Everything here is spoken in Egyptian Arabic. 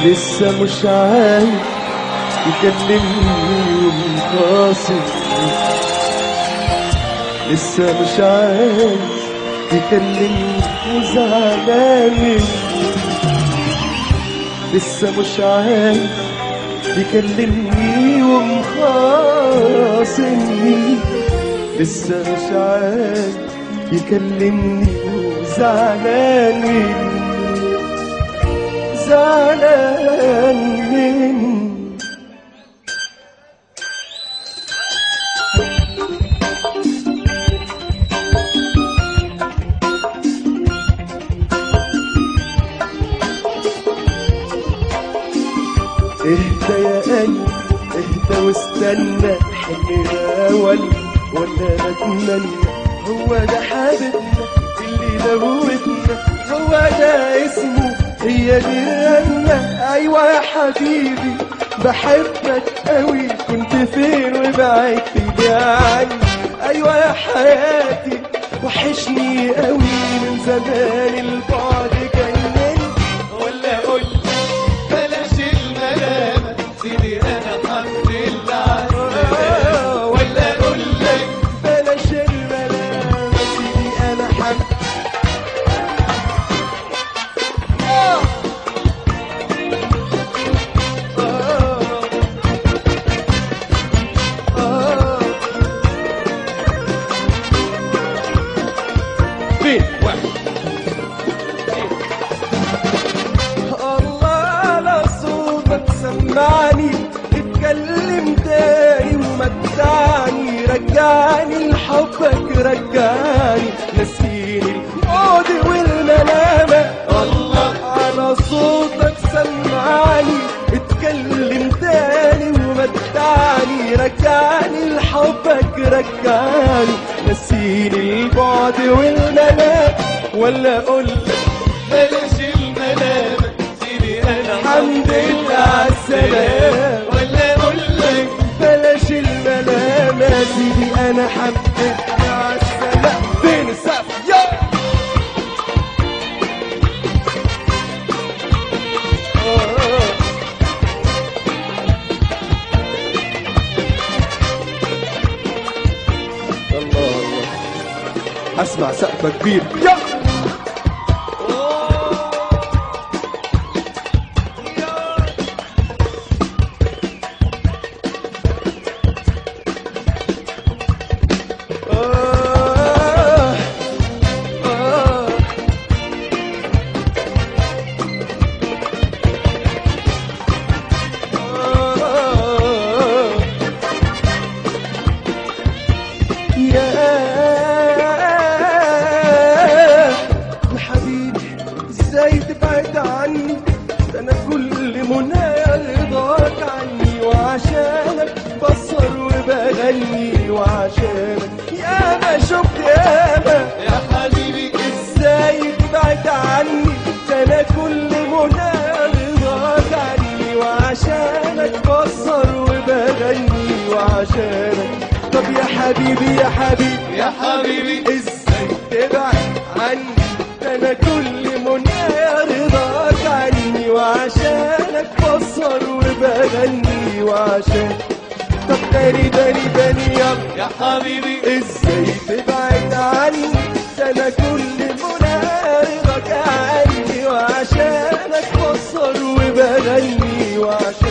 لسه مش عايز يكلمني ومخاصم لسه مش عايز يكلمني وزعلان لسه مش عايز يكلمني ومخاصمني لسه مش عايز يكلمني وزعلان زعلان مني اهدى يا قلبي اهدى واستنى حننا ولا ولا بتمنى هو ده حبيبنا اللي دوتنا هو ده اسمه هي دي الرنة ايوه يا حبيبي بحبك قوي كنت فين وبعدت لي عني ايوه يا حياتي وحشني قوي من زمان البعد جنن ولا اقول بلاش الملامة سيدي انا الحمد لله على السلامة ولا اقول لك بلاش الملامة سيدي انا حمد فين واحد الله على صوتك سمعني اتكلم تاني ومتعني رجعني لحبك رجعني نسيني الموت والملامة الله على صوتك سمعني اتكلم تاني ومتعني رجعني لحبك رجعني نسيني البعد والملامة ولا اقول بلاش الملامة سيدي انا الحمد لله على السلامة ولا اقول لك بلاش الملامة سيدي أنا حبيت على السلامة فين السقف يا الله الله أسمع سقفة كبير يا آه آه آه يا يا حبيبي ازاي تبعد عني ده انا كل منايا رضاك عني وعشانك بصر وبغني وعشانك يا ما شفت يا ما يا حبيبي ازاي تبعد عني ده انا كل منايا رضاك عني وعشانك بصر وبغني وعشانك طب يا حبيبي يا حبيبي يا حبيبي ازاي تبعد عني ده انا كل منايا رضاك عني وعشانك بصر وبغني وعشان طب تاني تاني تاني يلا يا حبيبي ازاي تبعد عني ده انا كل منايا رضاك عني وعشانك بصر وبغني وعشان